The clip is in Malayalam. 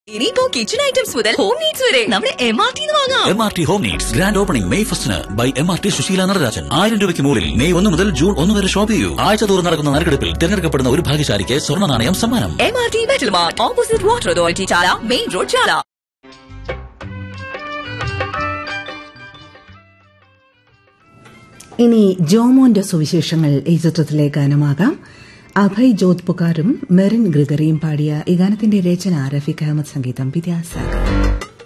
ഇനിയിപ്പോ കിച്ചൺ ഐറ്റംസ് മുതൽ ഹോം നീഡ്സ് വരെ നമ്മുടെ എം ആർ ടി വാങ്ങാം M R T home needs grand opening May ഫസ്റ്റിന് by M R T Susheela Natarajan ആയിരം രൂപയ്ക്ക് മുകളിൽ മെയ് ഒന്ന് മുതൽ ജൂൺ ഒന്ന് വരെ ഷോപ്പ് ചെയ്യൂ ആഴ്ച തോറും നടക്കുന്ന നറുക്കെടുപ്പിൽ തിരഞ്ഞെടുക്കപ്പെടുന്ന ഒരു ഭാഗ്യശാലിക്ക് സ്വർണ്ണ നാണയം സമ്മാനം M R T metal mart opposite water authority Chala main road Chala ഇനി ജോമോന്റെ സുവിശേഷങ്ങൾ ഈ ചിത്രത്തിലെ ഗാനമാകാം അഭയ് ജോധ്പുകാരും മെറിൻ ഗ്രിഗറിയും പാടിയ ഈ ഗാനത്തിന്റെ രചന റഫീഖ് അഹമ്മദ് സംഗീതം വിദ്യാസാഗർ